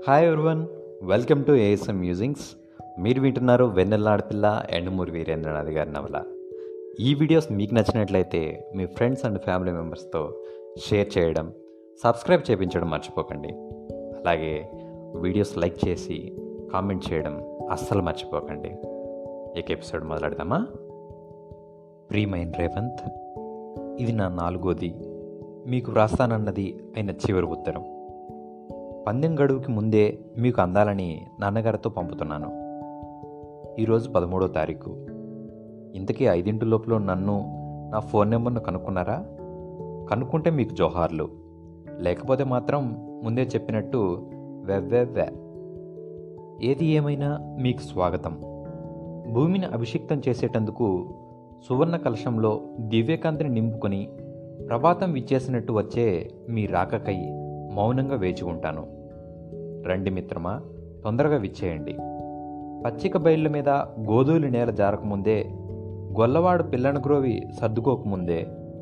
hi everyone welcome to ASM musings మీరు వింటున్నారు వెన్నెల ఆడపిల్ల ఎండమూరి వీరేంద్రనాథ్ గారి నవల ఈ వీడియోస్ మీకు నచ్చినట్లయితే మీ ఫ్రెండ్స్ అండ్ ఫ్యామిలీ మెంబర్స్తో షేర్ చేయడం సబ్స్క్రైబ్ చేయించడం మర్చిపోకండి అలాగే వీడియోస్ లైక్ చేసి కామెంట్ చేయడం అస్సలు మర్చిపోకండి ఇక ఎపిసోడ్ మొదలెడదామా ప్రియమైన రేవంత్ ఇది నా నాలుగోది మీకు వ్రాస్తానన్నది అయిన చివరి ఉత్తరం పందెం గడువుకి ముందే మీకు అందాలని నాన్నగారితో పంపుతున్నాను ఈరోజు పదమూడో తారీఖు ఇంతకీ ఐదింటి లోపల నన్ను నా ఫోన్ నెంబర్ను కనుక్కున్నారా కనుక్కుంటే మీకు జోహార్లు లేకపోతే మాత్రం ముందే చెప్పినట్టు వెవ్వెవ్వె ఏది ఏమైనా మీకు స్వాగతం భూమిని అభిషిక్తం చేసేటందుకు సువర్ణ కలశంలో దివ్యకాంతిని నింపుకొని ప్రభాతం విచ్చేసినట్టు వచ్చే మీ రాకకై మౌనంగా వేచి ఉంటాను రండి మిత్రమా తొందరగా విచ్చేయండి పచ్చిక బయళ్ళ మీద గోధులు నేల జారకముందే గొల్లవాడు పిల్లన గ్రోవి సర్దుకోకముందే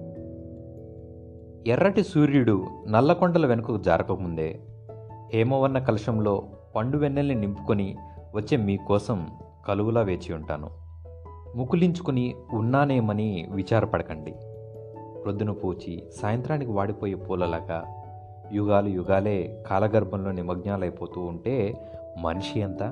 ఎర్రటి సూర్యుడు నల్లకొండల వెనుకకు జారకముందే హేమవర్ణ కలశంలో పండు వెన్నెల్ని నింపుకొని వచ్చే మీకోసం కలువులా వేచి ఉంటాను ముకులించుకుని ఉన్నానేమని విచారపడకండి ప్రొద్దున పూచి సాయంత్రానికి వాడిపోయే పూలలాగా యుగాలు యుగాలే కాలగర్భంలో నిమగ్నాలైపోతూ ఉంటే మనిషి ఎంత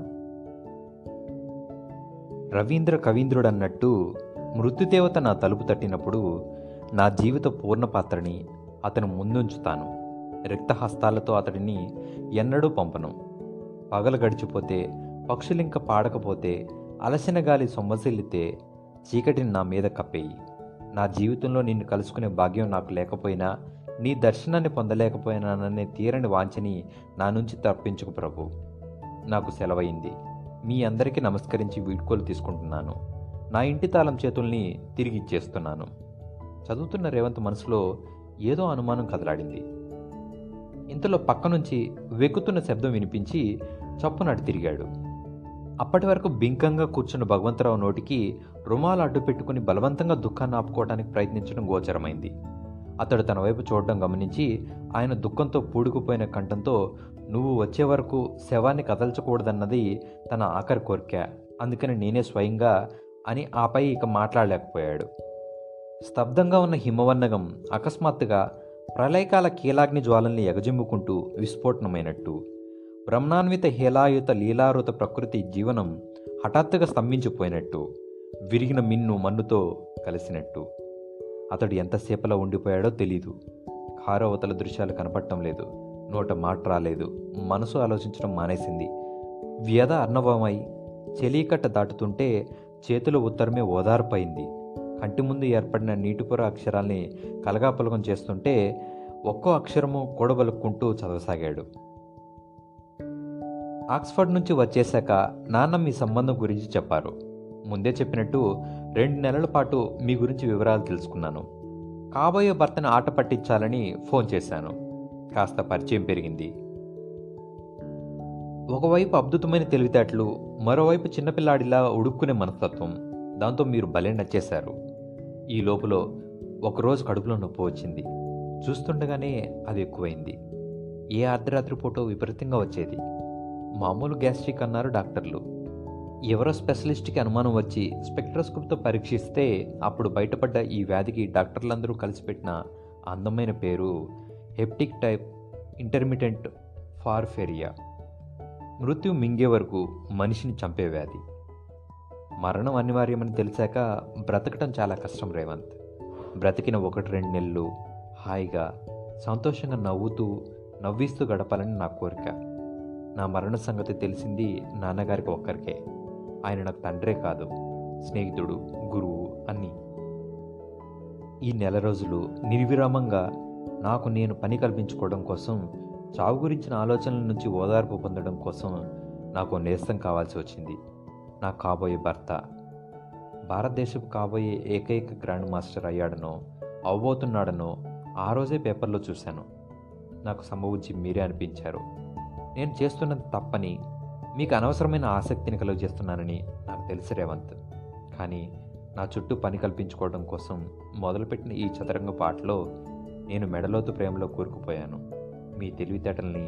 రవీంద్ర కవీంద్రుడన్నట్టు మృత్యుదేవత నా తలుపు తట్టినప్పుడు నా జీవిత పూర్ణపాత్రని అతను ముందుంచుతాను రిక్తహస్తాలతో అతడిని ఎన్నడూ పంపను పగలు గడిచిపోతే పక్షులింక పాడకపోతే అలసిన గాలి సొమ్మసిల్లితే చీకటిని నా మీద కప్పేయి నా జీవితంలో నిన్ను కలుసుకునే భాగ్యం నాకు లేకపోయినా నీ దర్శనాన్ని పొందలేకపోయినాననే తీరని వాంఛని నా నుంచి తప్పించుకు ప్రభు నాకు సెలవైంది మీ అందరికీ నమస్కరించి వీడ్కోలు తీసుకుంటున్నాను నా ఇంటి తాళం చేతుల్ని తిరిగి ఇచ్చేస్తున్నాను చదువుతున్న రేవంత్ మనసులో ఏదో అనుమానం కదలాడింది ఇంతలో పక్క నుంచి వెక్కుతున్న శబ్దం వినిపించి చప్పునటు తిరిగాడు అప్పటి వరకు బింకంగా కూర్చున్న భగవంతరావు నోటికి రుమాలు అడ్డు పెట్టుకుని బలవంతంగా దుఃఖాన్ని ఆపుకోవడానికి ప్రయత్నించడం గోచరమైంది అతడు తన వైపు చూడడం గమనించి ఆయన దుఃఖంతో పూడుకుపోయిన కంఠంతో నువ్వు వచ్చే వరకు శవాన్ని కదల్చకూడదన్నది తన ఆఖరి కోరిక అందుకని నేనే స్వయంగా అని ఆపై ఇక మాట్లాడలేకపోయాడు స్తబ్దంగా ఉన్న హిమవన్నగం అకస్మాత్తుగా ప్రళయకాల కీలాగ్ని జ్వాలల్ని ఎగజిమ్ముకుంటూ విస్ఫోటనమైనట్టు బ్రహ్మాన్విత హేలాయుత లీలారుత ప్రకృతి జీవనం హఠాత్తుగా స్తంభించిపోయినట్టు విరిగిన మిన్ను మన్నుతో కలిసినట్టు అతడు ఎంతసేపలా ఉండిపోయాడో తెలీదు కారవతల దృశ్యాలు కనపడటం లేదు నోట మాట రాలేదు మనసు ఆలోచించడం మానేసింది వ్యధ అర్ణవమై చెలీకట్ట దాటుతుంటే చేతుల ఉత్తరమే ఓదార్పైంది కంటి ముందు ఏర్పడిన నీటిపొర అక్షరాల్ని కలగాపలగం చేస్తుంటే ఒక్కో అక్షరము కూడబలుక్కుంటూ చదవసాగాడు ఆక్స్ఫర్డ్ నుంచి వచ్చేశాక నాన్న మీ సంబంధం గురించి చెప్పారు ముందే చెప్పినట్టు రెండు నెలల పాటు మీ గురించి వివరాలు తెలుసుకున్నాను కాబోయే భర్తను ఆట పట్టించాలని ఫోన్ చేశాను కాస్త పరిచయం పెరిగింది ఒకవైపు అద్భుతమైన తెలివితేటలు మరోవైపు చిన్నపిల్లాడిలా ఉడుక్కునే మనస్తత్వం దాంతో మీరు భలే నచ్చేశారు ఈ లోపల ఒకరోజు కడుపులో నొప్పి వచ్చింది చూస్తుండగానే అది ఎక్కువైంది ఏ అర్ధరాత్రి పూటో విపరీతంగా వచ్చేది మామూలు గ్యాస్ట్రిక్ అన్నారు డాక్టర్లు ఎవరో స్పెషలిస్ట్కి అనుమానం వచ్చి స్పెక్ట్రోస్కోప్తో పరీక్షిస్తే అప్పుడు బయటపడ్డ ఈ వ్యాధికి డాక్టర్లందరూ కలిసిపెట్టిన అందమైన పేరు హెప్టిక్ టైప్ ఇంటర్మీడియట్ ఫార్ఫెరియా మృత్యు మింగే వరకు మనిషిని చంపే వ్యాధి మరణం అనివార్యమని తెలిసాక బ్రతకటం చాలా కష్టం రేవంత్ బ్రతికిన ఒకటి రెండు నెలలు హాయిగా సంతోషంగా నవ్వుతూ నవ్విస్తూ గడపాలని నా కోరిక నా మరణ సంగతి తెలిసింది నాన్నగారికి ఒక్కరికే ఆయన నాకు తండ్రే కాదు స్నేహితుడు గురువు అన్నీ ఈ నెల రోజులు నిర్విరామంగా నాకు నేను పని కల్పించుకోవడం కోసం చావు గురించిన ఆలోచనల నుంచి ఓదార్పు పొందడం కోసం నాకు నేస్తం కావాల్సి వచ్చింది నా కాబోయే భర్త భారతదేశపు కాబోయే ఏకైక గ్రాండ్ మాస్టర్ అయ్యాడనో అవబోతున్నాడనో ఆ రోజే పేపర్లో చూశాను నాకు సంభవించి మీరే అనిపించారు నేను చేస్తున్నది తప్పని మీకు అనవసరమైన ఆసక్తిని కలుగజేస్తున్నానని నాకు తెలుసు రేవంత్ కానీ నా చుట్టూ పని కల్పించుకోవడం కోసం మొదలుపెట్టిన ఈ చదరంగ పాటలో నేను మెడలోతు ప్రేమలో కూరుకుపోయాను మీ తెలివితేటల్ని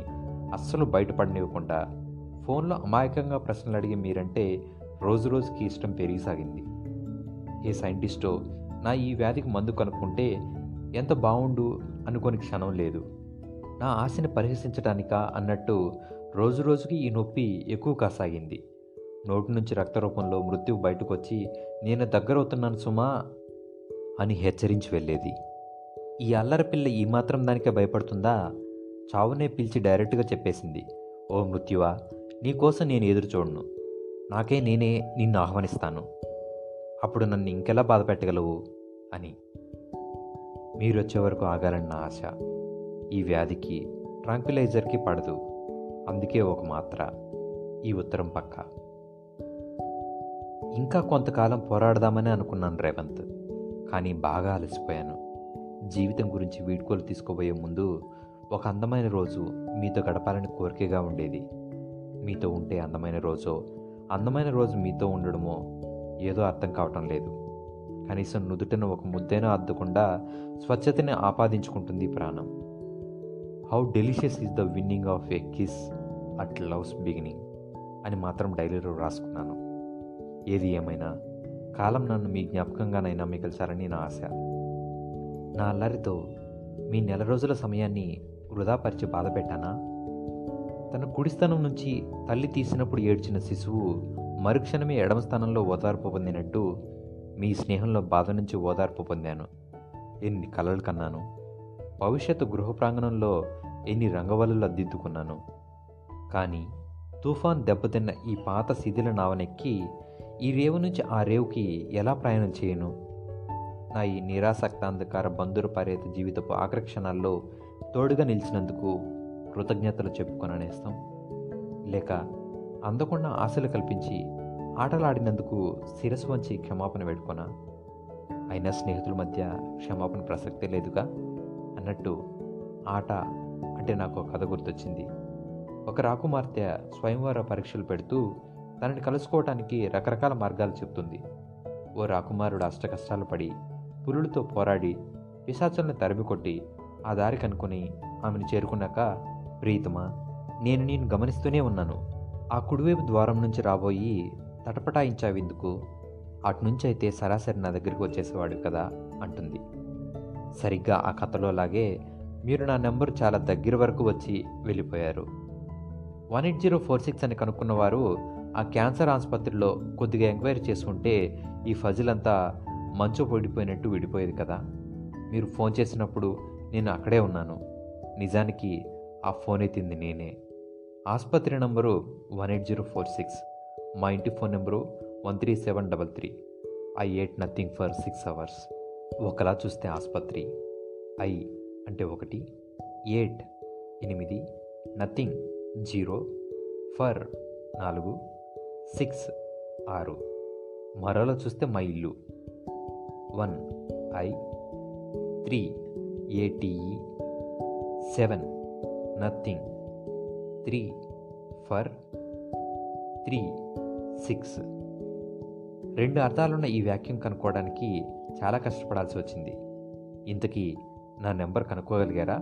అస్సలు బయటపడనివ్వకుండా ఫోన్లో అమాయకంగా ప్రశ్నలు అడిగి మీరంటే రోజు రోజుకి ఇష్టం పెరిగిసాగింది ఏ సైంటిస్టో నా ఈ వ్యాధికి మందు కనుక్కుంటే ఎంత బాగుండు అనుకోని క్షణం లేదు నా ఆశని పరిహసించడానికా అన్నట్టు రోజు రోజుకి ఈ నొప్పి ఎక్కువ కాసాగింది నోటి నుంచి రక్త రూపంలో మృత్యువు బయటకు వచ్చి నేను దగ్గరవుతున్నాను సుమా అని హెచ్చరించి వెళ్ళేది ఈ అల్లరి పిల్ల ఈ మాత్రం దానికే భయపడుతుందా చావునే పిలిచి డైరెక్ట్గా చెప్పేసింది ఓ మృత్యువా నీకోసం నేను ఎదురు చూడను నాకే నేనే నిన్ను ఆహ్వానిస్తాను అప్పుడు నన్ను ఇంకెలా బాధ పెట్టగలవు అని మీరు వచ్చే వరకు ఆగాలని నా ఆశ ఈ వ్యాధికి ట్రాంక్విలైజర్కి పడదు అందుకే ఒక మాత్ర ఈ ఉత్తరం పక్క ఇంకా కొంతకాలం పోరాడదామని అనుకున్నాను రేవంత్ కానీ బాగా అలసిపోయాను జీవితం గురించి వీడ్కోలు తీసుకోబోయే ముందు ఒక అందమైన రోజు మీతో గడపాలని కోరికగా ఉండేది మీతో ఉంటే అందమైన రోజో అందమైన రోజు మీతో ఉండడమో ఏదో అర్థం కావటం లేదు కనీసం నుదుటను ఒక ముద్దైనా అద్దకుండా స్వచ్ఛతని ఆపాదించుకుంటుంది ప్రాణం how delicious is the winning of a kiss at love's beginning అని మాత్రం డైరీలో రాసుకున్నాను ఏది ఏమైనా కాలం నన్ను మీ జ్ఞాపకంగానైనా మిగిల్చాలని నా ఆశ నా అల్లరితో మీ నెల రోజుల సమయాన్ని వృధాపరిచి బాధ పెట్టానా తన కుడిస్థానం నుంచి తల్లి తీసినప్పుడు ఏడ్చిన శిశువు మరుక్షణమే ఎడమ స్థానంలో ఓదార్పు పొందినట్టు మీ స్నేహంలో బాధ నుంచి ఓదార్పు పొందాను ఎన్ని కలలు కన్నాను భవిష్యత్తు గృహ ప్రాంగణంలో ఎన్ని రంగవల్లులు అద్దిద్దుకున్నాను కానీ తుఫాన్ దెబ్బతిన్న ఈ పాత శిథిల నావనెక్కి ఈ రేవు నుంచి ఆ రేవుకి ఎలా ప్రయాణం చేయను నా ఈ నిరాసక్తాంధకార బంధుర పర్యత జీవితపు ఆఖరి క్షణాల్లో తోడుగా నిలిచినందుకు కృతజ్ఞతలు చెప్పుకొననేస్తాం లేక అందకుండా ఆశలు కల్పించి ఆటలాడినందుకు శిరస్సు వంచి క్షమాపణ పెట్టుకొనా అయినా స్నేహితుల మధ్య క్షమాపణ ప్రసక్తే లేదుగా అన్నట్టు ఆట అంటే నాకు ఒక కథ గుర్తొచ్చింది ఒక రాకుమార్తె స్వయంవర పరీక్షలు పెడుతూ తనని కలుసుకోవటానికి రకరకాల మార్గాలు చెప్తుంది ఓ రాకుమారుడు అష్టకష్టాలు పడి పులులతో పోరాడి పిశాచుల్ని తరిమి కొట్టి ఆ దారి కనుక్కొని ఆమెను చేరుకున్నాక ప్రీతమా నేను నేను గమనిస్తూనే ఉన్నాను ఆ కుడివైపు ద్వారం నుంచి రాబోయి తటపటాయించావెందుకు అటునుంచి అయితే సరాసరి నా దగ్గరికి వచ్చేసేవాడు కదా అంటుంది సరిగ్గా ఆ కథలో లాగే మీరు నా నెంబర్ చాలా దగ్గర వరకు వచ్చి వెళ్ళిపోయారు one eight zero four six అని కనుక్కున్న వారు ఆ క్యాన్సర్ ఆసుపత్రిలో కొద్దిగా ఎంక్వైరీ చేసుకుంటే ఈ ఫజిల్ అంతా మంచు పొడిపోయినట్టు విడిపోయేది కదా మీరు ఫోన్ చేసినప్పుడు నేను అక్కడే ఉన్నాను నిజానికి ఆ ఫోన్ ఎత్తింది నేనే ఆసుపత్రి number one eight zero four six మా ఇంటి phone number one three seven double three I eight nothing for six hours ఒకలా చూస్తే ఆసుపత్రి ఐ అంటే ఒకటి ఎయిట్ ఎనిమిది నథింగ్ జీరో ఫర్ నాలుగు సిక్స్ ఆరు మరోలా చూస్తే మా ఇల్లు one I three ate seven nothing three for three six రెండు అర్థాలున్న ఈ వాక్యం కనుక్కోవడానికి చాలా కష్టపడాల్సి వచ్చింది ఇంతకీ నా నెంబర్ కనుక్కోగలిగారా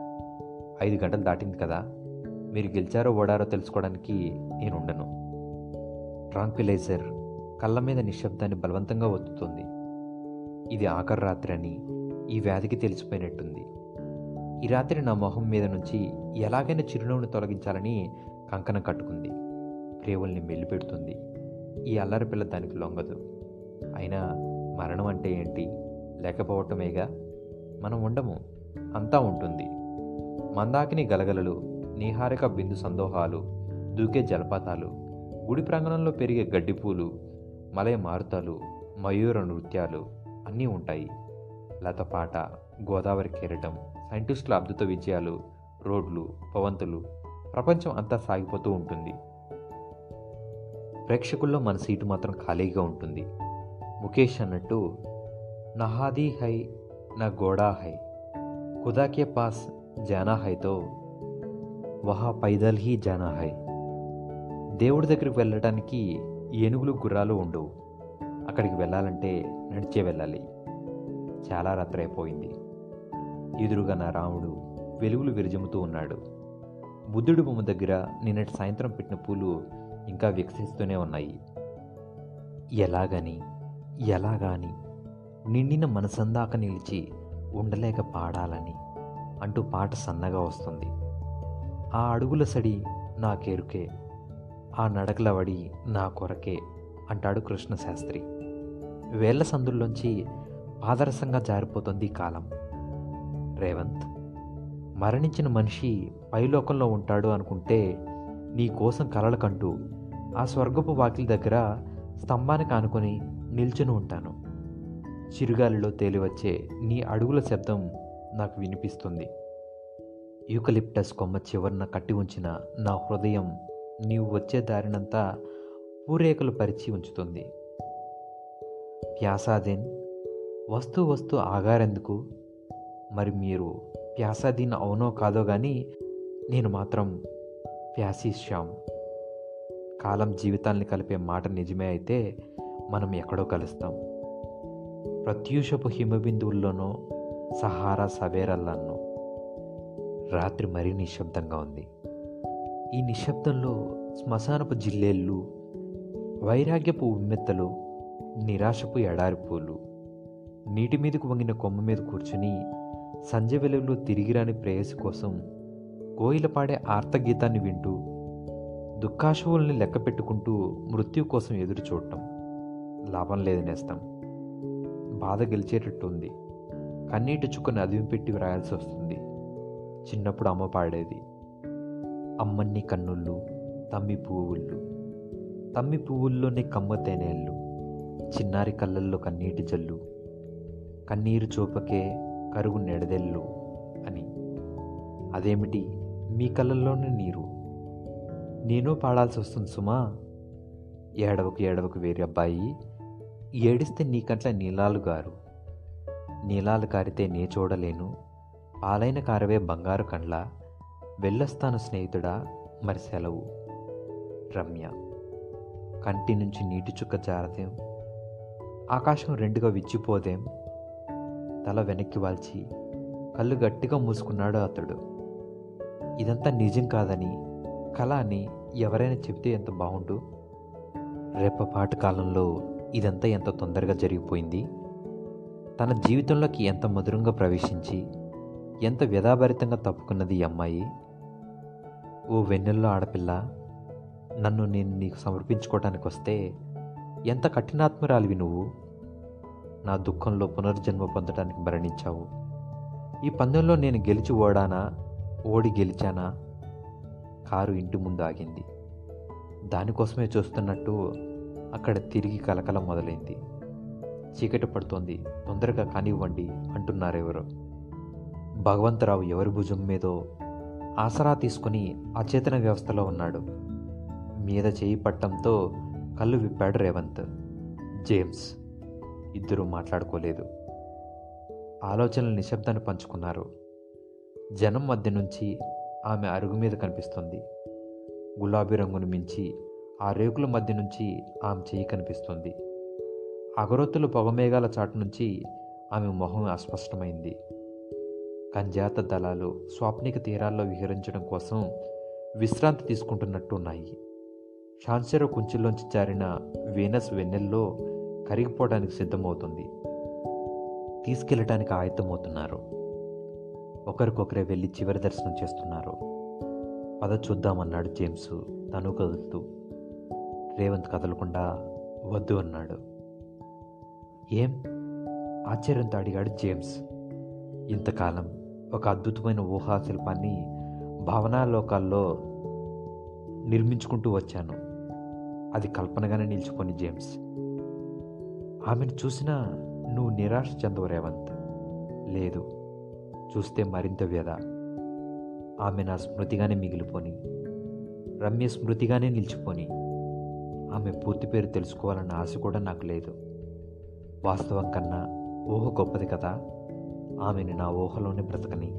ఐదు గంటలు దాటింది కదా మీరు గెలిచారో ఓడారో తెలుసుకోవడానికి నేను ఉండను ట్రాంక్విలైజర్ కళ్ళ మీద నిశ్శబ్దాన్ని బలవంతంగా ఒత్తుతుంది ఇది ఆఖరి రాత్రి అని ఈ వ్యాధికి తెలిసిపోయినట్టుంది ఈ రాత్రి నా మొహం మీద నుంచి ఎలాగైనా చిరునవ్వును తొలగించాలని కంకణం కట్టుకుంది ప్రేవుల్ని మెల్లిపెడుతుంది ఈ అల్లరి పిల్ల దానికి లొంగదు అయినా మరణం అంటే ఏంటి లేకపోవటమేగా మనం ఉండము అంతా ఉంటుంది మందాకిని గలగలలు నీహారిక బిందు సందోహాలు దూకే జలపాతాలు గుడి ప్రాంగణంలో పెరిగే గడ్డిపూలు మలయ మారుతాలు మయూర నృత్యాలు అన్నీ ఉంటాయి లతపాట గోదావరి కెరటం సైంటిస్టుల అద్భుత విజయాలు రోడ్లు పవంతులు ప్రపంచం అంతా సాగిపోతూ ఉంటుంది ప్రేక్షకుల్లో మన సీటు మాత్రం ఖాళీగా ఉంటుంది ముఖేష్ అన్నట్టు నహాదీ హై నా గోడా హై ఖుదాకే పాస్ జానా హైతో వహా పైదల్ హీ జానా హై దేవుడి దగ్గరికి వెళ్ళడానికి ఏనుగులు గుర్రాలు ఉండవు అక్కడికి వెళ్ళాలంటే నడిచే వెళ్ళాలి చాలా రాత్రి అయిపోయింది ఎదురుగా నా రాముడు వెలుగులు విరజముతూ ఉన్నాడు బుద్ధుడి బొమ్మ దగ్గర నిన్నటి సాయంత్రం పెట్టిన పూలు ఇంకా వికసిస్తూనే ఉన్నాయి ఎలాగని ఎలాగాని నిండిన మనసందాక నిలిచి ఉండలేక పాడాలని అంటూ పాట సన్నగా వస్తుంది ఆ అడుగుల సడి నా కేరుకే ఆ నడకల వడి నా కొరకే అంటాడు కృష్ణశాస్త్రి వేళ్ల సందుల్లోంచి పాదరసంగా జారిపోతుంది కాలం రేవంత్ మరణించిన మనిషి పైలోకంలో ఉంటాడు అనుకుంటే నీ కోసం కలలు కంటూ ఆ స్వర్గపు వాకిలి దగ్గర స్తంభానికి ఆనుకొని నిల్చుని ఉంటాను చిరుగాలిలో తేలివచ్చే నీ అడుగుల శబ్దం నాకు వినిపిస్తుంది యూకలిప్టస్ కొమ్మ చివరన కట్టి ఉంచిన నా హృదయం నీవు వచ్చే దారినంతా పూరేకలు పరిచి ఉంచుతుంది ప్యాసాదీన్ వస్తూ వస్తూ ఆగారెందుకు మరి మీరు ప్యాసాదీన్ అవునో కాదో కానీ నేను మాత్రం ప్యాసిశ్యాం కాలం జీవితాల్ని కలిపే మాట నిజమే అయితే మనం ఎక్కడో కలుస్తాం ప్రత్యూషపు హిమబిందువుల్లోనో సహారా సవేరల్లాన్నో రాత్రి మరీ నిశ్శబ్దంగా ఉంది ఈ నిశ్శబ్దంలో శ్మశానపు జిల్లేళ్ళు వైరాగ్యపు ఉమ్మెత్తలు నిరాశపు ఎడారి పూలు నీటి మీదకు వంగిన కొమ్మ మీద కూర్చుని సంజ వెలుగులో తిరిగిరాని ప్రేయసి కోసం కోయిల పాడే ఆర్తగీతాన్ని వింటూ దుఃఖాశువుల్ని లెక్క పెట్టుకుంటూ మృత్యు కోసం ఎదురు చూడటం లాభం లేదు నేస్తాం బాధ గెలిచేటట్టు ఉంది కన్నీటి చుక్కను అదిమి పెట్టి వ్రాయాల్సి వస్తుంది చిన్నప్పుడు అమ్మ పాడేది అమ్మన్ని కన్నుళ్ళు తమ్మి పువ్వుళ్ళు తమ్మి పువ్వుల్లోని కమ్మ తేనేళ్ళు చిన్నారి కళ్ళల్లో కన్నీటి జల్లు కన్నీరు చూపకే కరుగు నెడదెల్లు అని అదేమిటి మీ కళ్ళల్లోనే నీరు నేను పాడాల్సి వస్తుంది సుమా ఏడవకు ఏడవకు వేరే అబ్బాయి ఏడిస్తే నీ కంట్ల నీలాలు గారు నీలాలు కారితే నే చూడలేను పాలైన కారవే బంగారు కండ్ల వెళ్ళొస్తాను స్నేహితుడా మరి సెలవు రమ్య కంటి నుంచి నీటి చుక్క జారదేం ఆకాశం రెండుగా విచ్చిపోదేం తల వెనక్కి వాల్చి కళ్ళు గట్టిగా మూసుకున్నాడు అతడు ఇదంతా నిజం కాదని కళ అని ఎవరైనా చెబితే ఎంత బాగుండు రేపపాటు కాలంలో ఇదంతా ఎంత తొందరగా జరిగిపోయింది తన జీవితంలోకి ఎంత మధురంగా ప్రవేశించి ఎంత వ్యధాభరితంగా తప్పుకున్నది ఈ అమ్మాయి ఓ వెన్నెల్లో ఆడపిల్ల నన్ను నేను నీకు సమర్పించుకోవడానికి వస్తే ఎంత కఠినాత్మరాలివి నువ్వు నా దుఃఖంలో పునర్జన్మ పొందడానికి మరణించావు ఈ పందెంలో నేను గెలిచి ఓడానా ఓడి గెలిచానా కారు ఇంటి ముందు ఆగింది దానికోసమే చూస్తున్నట్టు అక్కడ తిరిగి కలకలం మొదలైంది చీకటి పడుతోంది తొందరగా కానివ్వండి అంటున్నారెవరో భగవంతరావు ఎవరి భుజం మీదో ఆసరా తీసుకుని అచేతన వ్యవస్థలో ఉన్నాడు మీద చేయి పట్టంతో కళ్ళు విప్పాడు రేవంత్ జేమ్స్ ఇద్దరూ మాట్లాడుకోలేదు ఆలోచనల నిశ్శబ్దాన్ని పంచుకున్నారు జనం మధ్య నుంచి ఆమె అరుగు మీద కనిపిస్తుంది గులాబీ రంగును మించి ఆ రేకుల మధ్య నుంచి ఆమె చేయి కనిపిస్తుంది అగరొత్తులు పొగమేఘాల చాటు నుంచి ఆమె మొహం అస్పష్టమైంది కంజాత దళాలు స్వాప్నిక తీరాల్లో విహరించడం కోసం విశ్రాంతి తీసుకుంటున్నట్టు ఉన్నాయి షాన్సెరో కుంచుల్లోంచి జారిన వీనస్ వెన్నెల్లో కరిగిపోవడానికి సిద్ధమవుతుంది తీసుకెళ్ళటానికి ఆయుత్తమవుతున్నారు ఒకరికొకరే వెళ్ళి చివరి దర్శనం చేస్తున్నారు పద చూద్దామన్నాడు జేమ్స్ తను కదులుతూ రేవంత్ కదలకుండా వద్దు అన్నాడు ఏం ఆశ్చర్యంతో అడిగాడు జేమ్స్ ఇంతకాలం ఒక అద్భుతమైన ఊహా శిల్పాన్ని భావనాలోకాల్లో నిర్మించుకుంటూ వచ్చాను అది కల్పనగానే నిలిచిపోని జేమ్స్ ఆమెను చూసినా నువ్వు నిరాశ చెందవు రేవంత్ లేదు చూస్తే మరింత వ్యధ ఆమె నా స్మృతిగానే మిగిలిపోని రమ్య స్మృతిగానే నిలిచిపోని ఆమె పూర్తి పేరు తెలుసుకోవాలన్న ఆశ కూడా నాకు లేదు వాస్తవం కన్నా ఊహ గొప్పది కదా ఆమెని నా ఊహలోనే బ్రతకని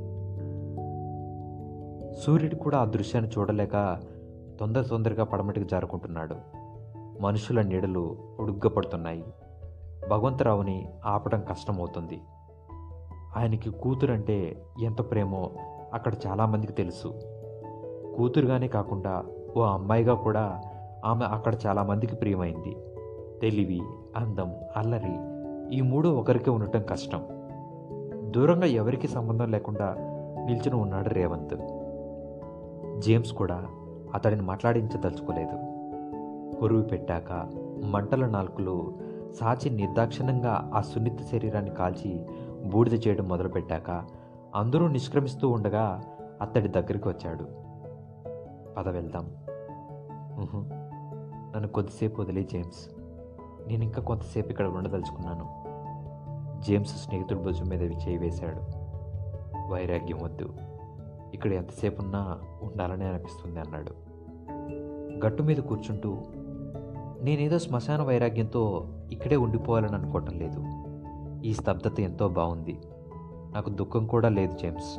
సూర్యుడు కూడా ఆ దృశ్యాన్ని చూడలేక తొందర తొందరగా పడమటికి జారుకుంటున్నాడు మనుషుల నీడలు ఉడుగ్గా పడుతున్నాయి భగవంతరావుని ఆపడం కష్టమవుతుంది ఆయనకి కూతురంటే ఎంత ప్రేమో అక్కడ చాలామందికి తెలుసు కూతురుగానే కాకుండా ఓ అమ్మాయిగా కూడా ఆమె అక్కడ చాలామందికి ప్రియమైంది తెలివి అందం అల్లరి ఈ మూడు ఒకరికే ఉండటం కష్టం దూరంగా ఎవరికి సంబంధం లేకుండా నిల్చుని ఉన్నాడు రేవంత్ జేమ్స్ కూడా అతడిని మాట్లాడించదలుచుకోలేదు కొరువు పెట్టాక మంటల నాలుకలు సాచి నిర్దాక్షిణ్యంగా ఆ సున్నిత శరీరాన్ని కాల్చి బూడిద చేయడం మొదలుపెట్టాక అందరూ నిష్క్రమిస్తూ ఉండగా అతడి దగ్గరికి వచ్చాడు పద వెళ్దాం ఉహు, నన్ను కొద్దిసేపు వదిలే జేమ్స్ నేను ఇంకా కొంతసేపు ఇక్కడ ఉండదలుచుకున్నాను జేమ్స్ స్నేహితుడి భుజం మీద చేయి వేశాడు వైరాగ్యం వద్దు ఇక్కడ ఎంతసేపు ఉన్నా ఉండాలని అనిపిస్తుంది అన్నాడు గట్టు మీద కూర్చుంటూ నేనేదో శ్మశాన వైరాగ్యంతో ఇక్కడే ఉండిపోవాలని అనుకోవటం లేదు ఈ స్తబ్దత ఎంతో బాగుంది నాకు దుఃఖం కూడా లేదు జేమ్స్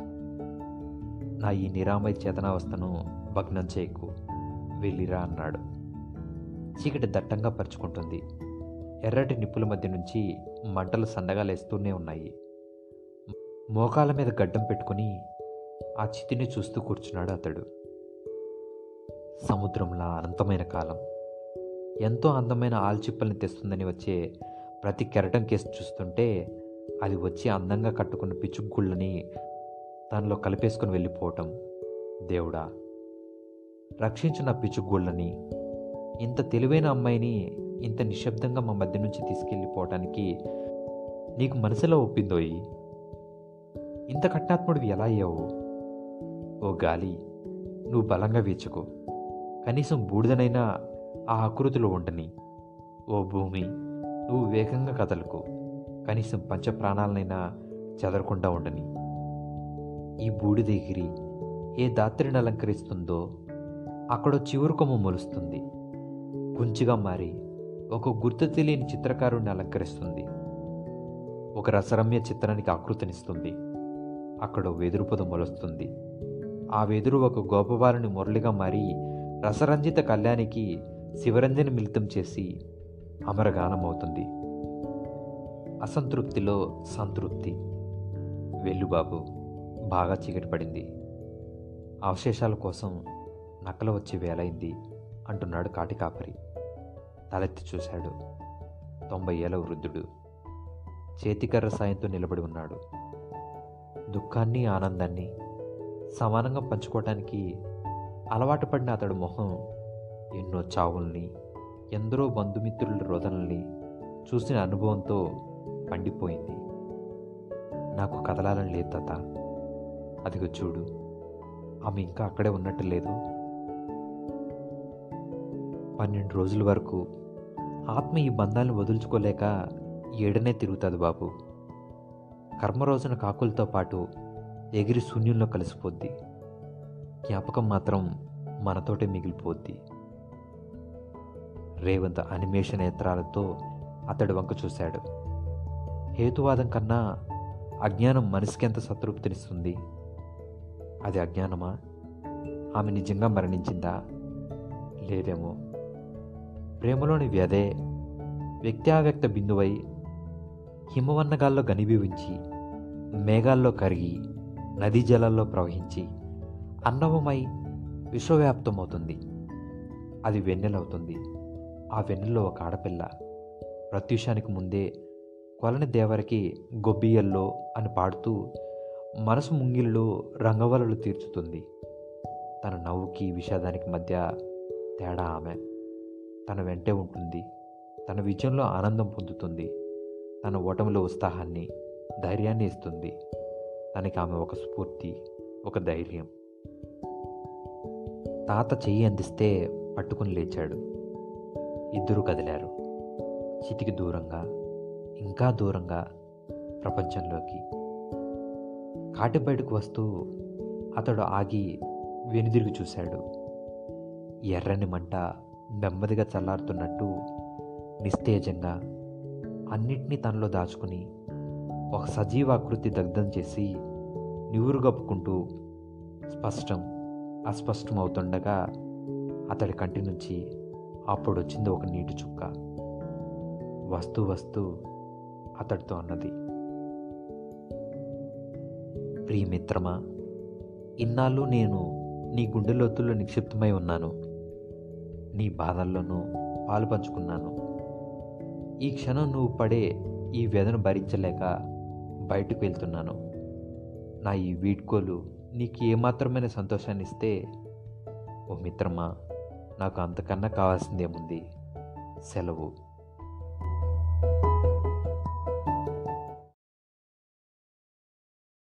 నా ఈ నిరామయ చేతనావస్థను భగ్నం చేయకు వెళ్ళిరా అన్నాడు చీకటి దట్టంగా పరుచుకుంటుంది ఎర్రటి నిప్పుల మధ్య నుంచి మంటలు సన్నగా లేస్తూనే ఉన్నాయి మోకాల మీద గడ్డం పెట్టుకుని ఆ చితిని చూస్తూ కూర్చున్నాడు అతడు సముద్రంలా అనంతమైన కాలం ఎంతో అందమైన ఆల్చిప్పల్ని తెస్తుందని వచ్చే ప్రతి కెరటం కేసు చూస్తుంటే అది వచ్చి అందంగా కట్టుకున్న పిచ్చుగుళ్ళని దానిలో కలిపేసుకుని వెళ్ళిపోవటం దేవుడా రక్షించిన పిచ్చుగుళ్ళని ఇంత తెలివైన అమ్మాయిని ఇంత నిశ్శబ్దంగా మా మధ్య నుంచి తీసుకెళ్ళిపోవటానికి నీకు మనసులో ఒప్పిందోయి ఇంత కఠినాత్ముడివి ఎలా అయ్యావు ఓ గాలి నువ్వు బలంగా వీచుకో కనీసం బూడిదనైనా ఆ ఆకృతిలో ఉండని ఓ భూమి నువ్వు వేగంగా కదలకు కనీసం పంచ ప్రాణాలనైనా చెదరకుండా ఉండని ఈ బూడిద ఎగిరి ఏ దాత్రిని అలంకరిస్తుందో అక్కడో చివరి కొమ్మ మొలుస్తుంది కుంచిగా మారి ఒక గుర్తు తెలియని చిత్రకారుణ్ణి అలంకరిస్తుంది ఒక రసరమ్య చిత్రానికి ఆకృతినిస్తుంది అక్కడ వెదురు పొద మొలుస్తుంది ఆ వెదురు ఒక గోపబాలుని మురళిగా మారి రసరంజిత కళ్యాణికి శివరంజని మిళితం చేసి అమరగానం అవుతుంది అసంతృప్తిలో సంతృప్తి వెళ్ళు బాబు బాగా చీకటి పడింది అవశేషాల కోసం నక్కల వచ్చే వేలైంది అంటున్నాడు కాటి కాపరి తలెత్తి చూశాడు తొంభై ఏళ్ళ వృద్ధుడు చేతికర్ర సాయంతో నిలబడి ఉన్నాడు దుఃఖాన్ని ఆనందాన్ని సమానంగా పంచుకోవటానికి అలవాటు పడిన అతడు మొహం ఎన్నో చావుల్ని ఎందరో బంధుమిత్రుల రోదనల్ని చూసిన అనుభవంతో పండిపోయింది నాకు కదలాలని లేదు తాత అదిగో చూడు ఆమె ఇంకా అక్కడే ఉన్నట్టు లేదు పన్నెండు రోజుల వరకు ఆత్మ ఈ బంధాలను వదులుచుకోలేక ఏడనే తిరుగుతుంది బాబు కర్మ రోజున కాకులతో పాటు ఎగిరి శూన్యంలో కలిసిపోద్ది జ్ఞాపకం మాత్రం మనతోటే మిగిలిపోద్ది రేవంత్ అనిమేష నేత్రాలతో అతడి వంక చూశాడు హేతువాదం కన్నా అజ్ఞానం మనిషికి ఎంత సంతృప్తినిస్తుంది అది అజ్ఞానమా ఆమె నిజంగా మరణించిందా లేదేమో ప్రేమలోని వ్యధే వ్యక్త్యావ్యక్త బిందువై హిమవన్నగాల్లో గనిభవించి మేఘాల్లో కరిగి నదీ జలాల్లో ప్రవహించి అన్నవమై విశ్వవ్యాప్తమవుతుంది అది వెన్నెలవుతుంది ఆ వెన్నెల్లో ఒక ఆడపిల్ల ప్రత్యూషానికి ముందే కొలని దేవరికి గొబ్బియల్లో అని పాడుతూ మనసు ముంగిలిలో రంగవలలు తీర్చుతుంది తన నవ్వుకి విషాదానికి మధ్య తేడా ఆమె తన వెంటే ఉంటుంది తన విజయంలో ఆనందం పొందుతుంది తన ఓటమిలో ఉత్సాహాన్ని ధైర్యాన్ని ఇస్తుంది తనకి ఆమె ఒక స్ఫూర్తి ఒక ధైర్యం తాత చెయ్యి అందిస్తే పట్టుకుని లేచాడు ఇద్దరు కదిలారు చితికి దూరంగా ఇంకా దూరంగా ప్రపంచంలోకి కాటి బయటకు వస్తూ అతడు ఆగి వెనుదిరిగి చూశాడు ఎర్రని మంట నెమ్మదిగా చల్లారుతున్నట్టు నిస్తేజంగా అన్నిటినీ తనలో దాచుకుని ఒక సజీవాకృతి దగ్ధం చేసి నివురు గప్పుకుంటూ స్పష్టం అస్పష్టం అవుతుండగా అతడి కంటి నుంచి అప్పుడు వచ్చింది ఒక నీటి చుక్క వస్తూ వస్తూ అతడితో అన్నది ప్రియమిత్రమా ఇన్నాళ్ళు నేను నీ గుండె లోతుల్లో నిక్షిప్తమై ఉన్నాను నీ బాధల్లోనూ పాలు పంచుకున్నాను ఈ క్షణం నువ్వు పడే ఈ వేదన భరించలేక బయటకు వెళ్తున్నాను నా ఈ వీడ్కోలు నీకు ఏమాత్రమైన సంతోషాన్ని ఇస్తే ఓ మిత్రమా నాకు అంతకన్నా కావాల్సిందేముంది సెలవు